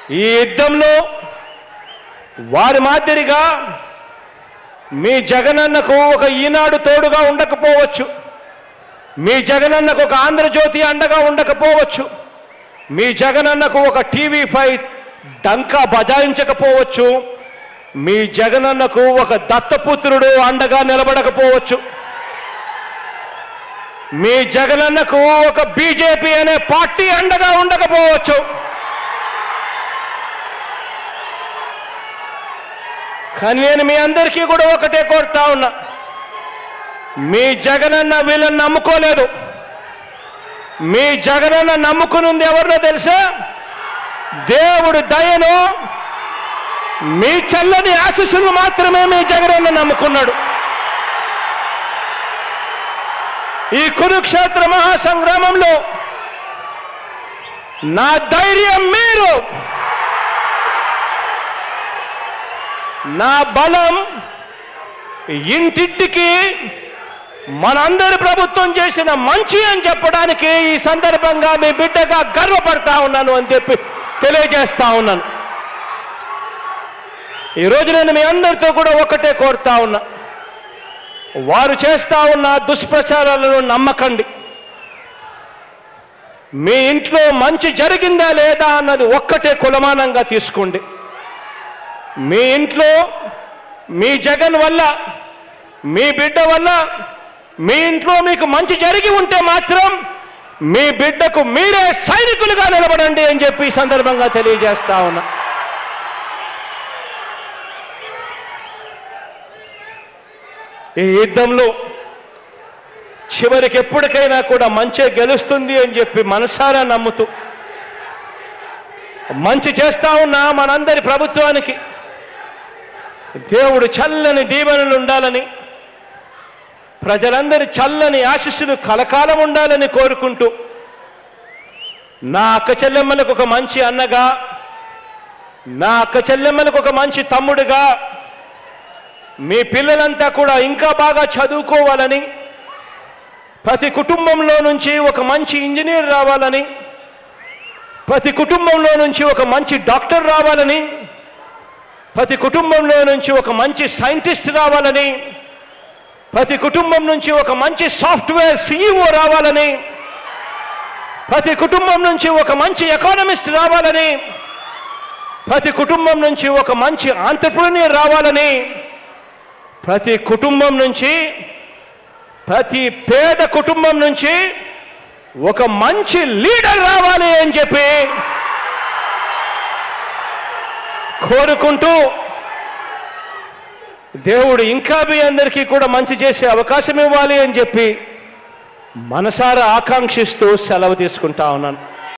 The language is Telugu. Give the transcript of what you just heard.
ఈ యుద్ధంలో వారి మాదిరిగా మీ జగనన్నకు ఒక ఈనాడు తోడుగా ఉండకపోవచ్చు మీ జగనన్నకు ఒక ఆంధ్రజ్యోతి అండగా ఉండకపోవచ్చు మీ జగనన్నకు ఒక టీవీ ఫైవ్ డంకా బజాయించకపోవచ్చు మీ జగనన్నకు ఒక దత్తపుత్రుడు అండగా నిలబడకపోవచ్చు మీ జగనన్నకు ఒక బీజేపీ అనే పార్టీ అండగా ఉండకపోవచ్చు కానీ నేను మీ అందరికీ కూడా ఒకటే కోరుతా ఉన్నా మీ జగనన్న వీళ్ళని నమ్ముకోలేదు మీ జగనన్న నమ్ముకునుంది ఎవరినో తెలుసా దేవుడి దయను మీ చల్లని ఆశీస్సులు మాత్రమే మీ జగనన్న నమ్ముకున్నాడు ఈ కురుక్షేత్ర మహాసంగ్రామంలో నా ధైర్యం మీరు నా బలం ఇంటింటికి మనందరి ప్రభుత్వం చేసిన మంచి అని చెప్పడానికి ఈ సందర్భంగా మీ బిడ్డగా గర్వపడతా ఉన్నాను అని చెప్పి తెలియజేస్తా ఉన్నాను ఈరోజు నేను మీ అందరితో కూడా ఒకటే కోరుతా ఉన్నా వారు చేస్తా ఉన్న దుష్ప్రచారాలను నమ్మకండి మీ ఇంట్లో మంచి జరిగిందా లేదా అన్నది ఒక్కటే కులమానంగా తీసుకోండి మీ ఇంట్లో మీ జగన్ వల్ల మీ బిడ్డ వల్ల మీ ఇంట్లో మీకు మంచి జరిగి ఉంటే మాత్రం మీ బిడ్డకు మీరే సైనికులుగా నిలబడండి అని చెప్పి ఈ సందర్భంగా తెలియజేస్తా ఉన్నా ఈ యుద్ధంలో చివరికి ఎప్పటికైనా కూడా మంచే గెలుస్తుంది అని చెప్పి మనసారా నమ్ముతూ మంచి చేస్తా ఉన్న మనందరి ప్రభుత్వానికి దేవుడు చల్లని దీవెనలు ఉండాలని ప్రజలందరి చల్లని ఆశీస్సులు కలకాలం ఉండాలని కోరుకుంటూ నా అక్క చెల్లెమ్మలకు ఒక మంచి అన్నగా నా అక్క చెల్లెమ్మలకు ఒక మంచి తమ్ముడుగా మీ పిల్లలంతా కూడా ఇంకా బాగా చదువుకోవాలని ప్రతి కుటుంబంలో నుంచి ఒక మంచి ఇంజనీర్ రావాలని ప్రతి కుటుంబంలో నుంచి ఒక మంచి డాక్టర్ రావాలని ప్రతి కుటుంబంలో నుంచి ఒక మంచి సైంటిస్ట్ రావాలని ప్రతి కుటుంబం నుంచి ఒక మంచి సాఫ్ట్వేర్ సీఈఓ రావాలని ప్రతి కుటుంబం నుంచి ఒక మంచి ఎకానమిస్ట్ రావాలని ప్రతి కుటుంబం నుంచి ఒక మంచి ఆంటర్ప్రీనియర్ రావాలని ప్రతి కుటుంబం నుంచి ప్రతి పేద కుటుంబం నుంచి ఒక మంచి లీడర్ రావాలి అని చెప్పి కోరుకుంటూ దేవుడు ఇంకా మీ అందరికీ కూడా మంచి చేసే అవకాశం ఇవ్వాలి అని చెప్పి మనసారా ఆకాంక్షిస్తూ సెలవు తీసుకుంటా ఉన్నాను